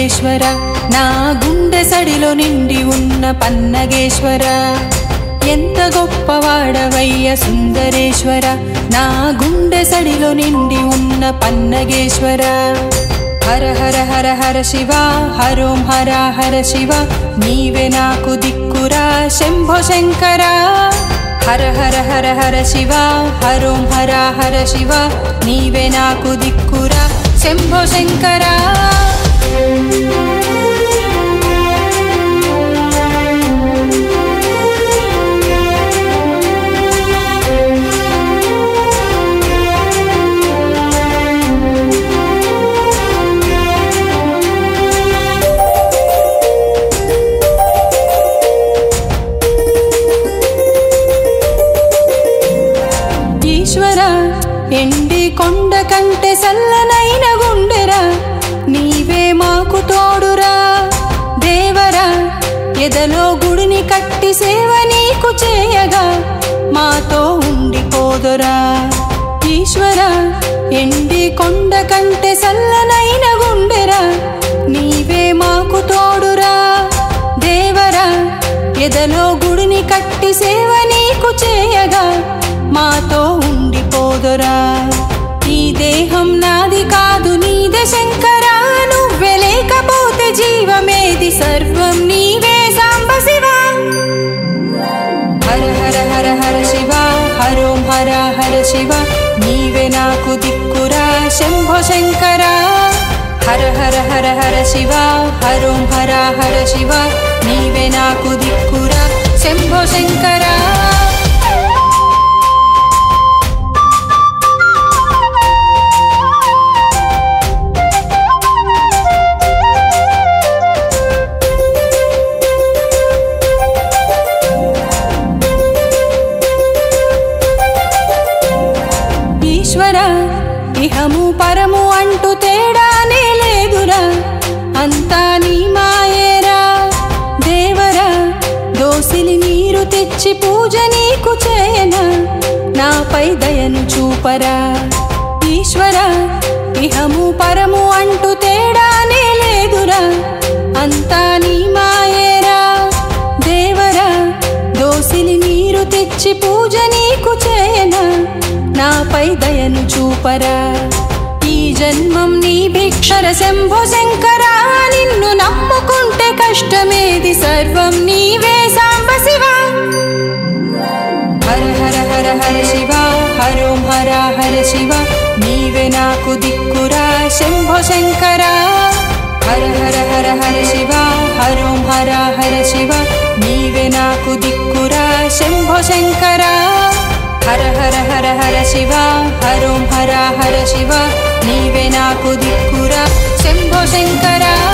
సుందరేశ్వర నా గుండె సడిలో నిండి ఉన్న పన్నగేశ్వర ఎంత గొప్పవాడవయ్య సుందరేశ్వర నా గుండె సడిలో నిండి ఉన్న పన్నగేశ్వర హర హర హర హర శివ హరోం హర హర శివ నీవే నాకు దిక్కురా శంభో శంకర హర హర హర హర శివ హరోం హర హర శివ నీవే నాకు దిక్కురా శంభో శంకరా ఈశ్వర ఎండి కొండ కంటే సల్లనైన గుండెరా నీవే మాకు తోడురా దేవరా ఎదలో గుడిని కట్టి సేవ నీకు చేయగా మాతో ఉండిపోదురా ఈశ్వర ఎండి కొండ కంటే సల్లనైన గుండెరా నీవే మాకు తోడురా దేవరా ఎదలో గుడిని కట్టి సేవ నీకు చేయగా మాతో ఉండిపోదురా ఈ దేహం నాది కాదు నీదే శంకరా నువ్వే లేకపోతే జీవమేది సర్వం నీవే సాంబ శివ హర హర హర హర శివ హరోం హర హర శివ నీవే నాకు దిక్కురా శంభో శంకర హర హర హర హర శివ హరోం హర హర శివ నీవే నాకు దిక్కురా శంభో శంకరా ఈశ్వర ఇహము పరము అంటూ తేడానే లేదురా అంతా నీ మాయేరా దేవరా దోసిలి నీరు తెచ్చి పూజ నీకు చేయనా నాపై దయను చూపరా ఈశ్వర ఇహము పరము అంటూ తేడానే లేదురా అంతా నీ మాయేరా దేవరా దోసిలి నీరు తెచ్చి పూజ నీకు చేయనా నాపై దయను చూపరా ఈ జన్మం నీ భిక్షర శంభో శంకరా నిన్ను నమ్ముకుంటే కష్టమేది సర్వం నీవే సాంబ శివ హర హర హర హర శివ హరోం హర హర శివ నీవే నాకు దిక్కురా శంభో శంకర హర హర హర హర శివ హరోం హర హర శివ నీవే నాకు దిక్కురా శంభో శంకర హర హర హర హర శివ హరోం హర హర శివ నీవే నాకు దిక్కురా శంభో శంకరా